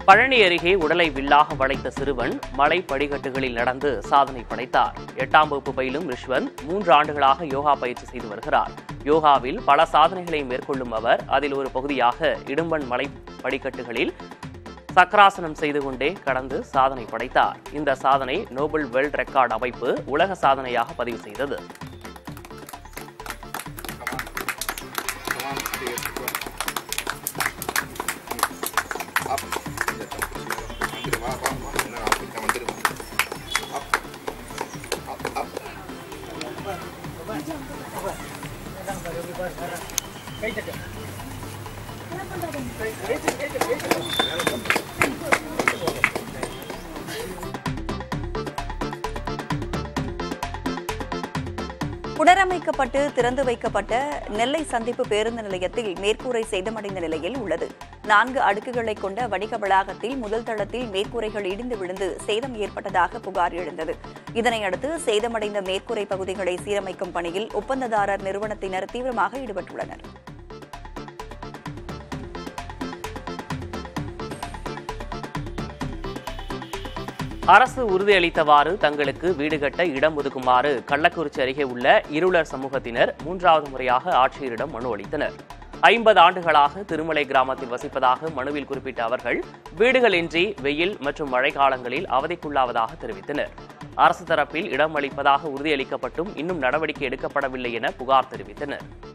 பழனி அருகே உடலை வில்லாக வளைத்த சிறுவன் மலை படிக்கட்டுகளில் நடந்து சாதனை படைத்தார் எட்டாம் வகுப்பு பயிலும் ரிஷ்வந்த் மூன்று ஆண்டுகளாக யோகா பயிற்சி செய்து வருகிறார் யோகாவில் பல சாதனைகளை மேற்கொள்ளும் அவர் அதில் ஒரு பகுதியாக இடும்பன் மலை படிக்கட்டுகளில் சக்கராசனம் செய்து கொண்டே கடந்து சாதனை படைத்தார் இந்த சாதனை நோபல் வேர்ல்ட் ரெக்கார்ட் அமைப்பு உலக சாதனையாக பதிவு செய்தது Come on, please, go. Up. வந்துரு, வா, வா, வா. இன்னும் up கிட்ட வந்துரு, வா. Up. Up, up. புனரமைக்கப்பட்டு திறந்து வைக்கப்பட்ட நெல்லை சந்திப்பு பேருந்து நிலையத்தில் மேற்கூரை சேதமடைந்த நிலையில் உள்ளது நான்கு அடுக்குகளை கொண்ட வணிக வளாகத்தில் முதல் தளத்தில் மேற்கூரைகள் இடிந்து விழுந்து சேதம் ஏற்பட்டதாக புகார் எழுந்தது இதனையடுத்து சேதமடைந்த மேற்கூரை பகுதிகளை சீரமைக்கும் பணியில் ஒப்பந்ததாரர் நிறுவனத்தினர் தீவிரமாக ஈடுபட்டுள்ளனர் அரசு உறுதியளித்தவாறு தங்களுக்கு வீடு கட்ட இடம் ஒதுக்குமாறு கள்ளக்குறிச்சி அருகே உள்ள இருளர் சமூகத்தினர் மூன்றாவது முறையாக ஆட்சியரிடம் மனு அளித்தனர் ஐம்பது ஆண்டுகளாக திருமலை கிராமத்தில் வசிப்பதாக மனுவில் குறிப்பிட்ட அவர்கள் வீடுகளின்றி வெயில் மற்றும் மழை காலங்களில் அவதிக்குள்ளாவதாக தெரிவித்தனர் அரசு தரப்பில் இடம் அளிப்பதாக உறுதியளிக்கப்பட்டும் இன்னும் நடவடிக்கை எடுக்கப்படவில்லை என புகார் தெரிவித்தனர்